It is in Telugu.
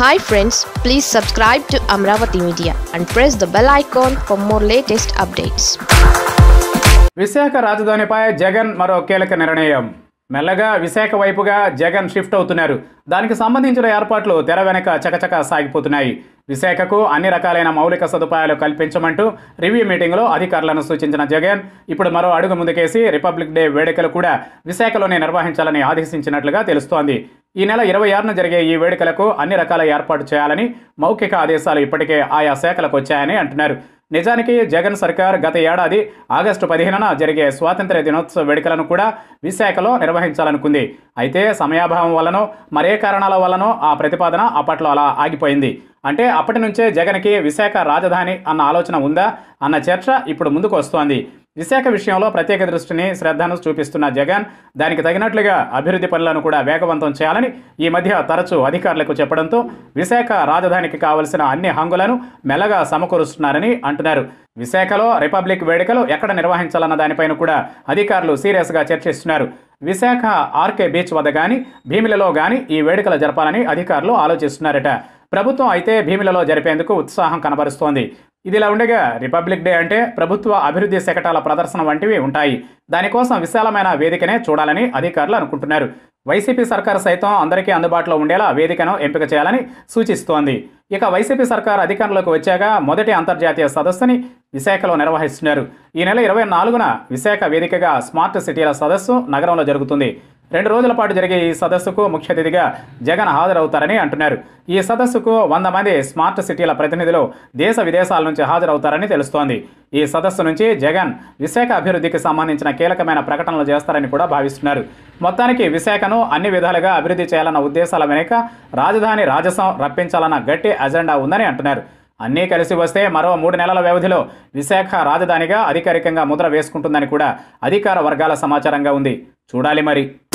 hi friends please subscribe to Amaravati media and press the bell icon for more latest updates Visakha రాజధానిపై జగన్ మరో కీలక నిర్ణయం మెల్లగా విశాఖ వైపుగా జగన్ షిఫ్ట్ అవుతున్నారు దానికి సంబంధించిన ఏర్పాట్లు తెర వెనక చకచక సాగిపోతున్నాయి విశాఖకు అన్ని రకాలైన మౌలిక సదుపాయాలు కల్పించమంటూ రివ్యూ మీటింగ్లో అధికారులను సూచించిన జగన్ ఇప్పుడు మరో అడుగు ముందుకేసి రిపబ్లిక్ డే వేడుకలు కూడా విశాఖలోనే నిర్వహించాలని ఆదేశించినట్లుగా తెలుస్తోంది ఈ నెల ఇరవై ఆరున జరిగే ఈ వేడుకలకు అన్ని రకాల ఏర్పాటు చేయాలని మౌఖిక ఆదేశాలు ఇప్పటికే ఆయా శాఖలకు వచ్చాయని అంటున్నారు నిజానికి జగన్ సర్కార్ గత ఏడాది ఆగస్టు పదిహేనున జరిగే స్వాతంత్ర్య దినోత్సవ వేడుకలను కూడా విశాఖలో నిర్వహించాలనుకుంది అయితే సమయాభావం వల్లనో మరే కారణాల వల్లనో ఆ ప్రతిపాదన అప్పట్లో అలా ఆగిపోయింది అంటే అప్పటి నుంచే జగన్కి విశాఖ రాజధాని అన్న ఆలోచన ఉందా అన్న చర్చ ఇప్పుడు ముందుకు వస్తోంది విశాఖ విషయంలో ప్రత్యేక దృష్టిని శ్రద్ధను చూపిస్తున్న జగన్ దానికి తగినట్లుగా అభివృద్ధి పనులను కూడా వేగవంతం చేయాలని ఈ మధ్య తరచూ అధికారులకు చెప్పడంతో విశాఖ రాజధానికి కావలసిన అన్ని హంగులను మెల్లగా సమకూరుస్తున్నారని అంటున్నారు విశాఖలో రిపబ్లిక్ వేడుకలు ఎక్కడ నిర్వహించాలన్న దానిపైన కూడా అధికారులు సీరియస్గా చర్చిస్తున్నారు విశాఖ ఆర్కే బీచ్ వద్ద కానీ భీమిలలో కానీ ఈ వేడుకలు జరపాలని అధికారులు ఆలోచిస్తున్నారట ప్రభుత్వం అయితే భీమిలలో జరిపేందుకు ఉత్సాహం కనబరుస్తోంది ఇదిలా ఉండగా రిపబ్లిక్ డే అంటే ప్రభుత్వ అభివృద్ధి శకటాల ప్రదర్శన వంటివి ఉంటాయి దానికోసం విశాలమైన వేదికనే చూడాలని అధికారులు అనుకుంటున్నారు వైసీపీ సర్కార్ సైతం అందరికీ అందుబాటులో ఉండేలా వేదికను ఎంపిక చేయాలని సూచిస్తోంది ఇక వైసీపీ సర్కార్ అధికారంలోకి వచ్చాక మొదటి అంతర్జాతీయ సదస్సుని విశాఖలో నిర్వహిస్తున్నారు ఈ నెల ఇరవై నాలుగున విశాఖ వేదికగా స్మార్ట్ సిటీల సదస్సు నగరంలో జరుగుతుంది రెండు రోజుల పాటు జరిగే ఈ సదస్సుకు ముఖ్య అతిథిగా జగన్ హాజరవుతారని అంటున్నారు ఈ సదస్సుకు వంద మంది స్మార్ట్ సిటీల ప్రతినిధులు దేశ విదేశాల నుంచి హాజరవుతారని తెలుస్తోంది ఈ సదస్సు నుంచి జగన్ విశాఖ అభివృద్ధికి సంబంధించిన కీలకమైన ప్రకటనలు చేస్తారని కూడా భావిస్తున్నారు మొత్తానికి విశాఖను అన్ని విధాలుగా అభివృద్ధి చేయాలన్న ఉద్దేశాల వెనుక రాజధాని రాజసం రప్పించాలన్న గట్టి అజెండా ఉందని అంటున్నారు అన్నీ కలిసి వస్తే మరో మూడు నెలల వ్యవధిలో విశాఖ రాజధానిగా అధికారికంగా ముద్ర వేసుకుంటుందని కూడా అధికార వర్గాల సమాచారంగా ఉంది చూడాలి మరి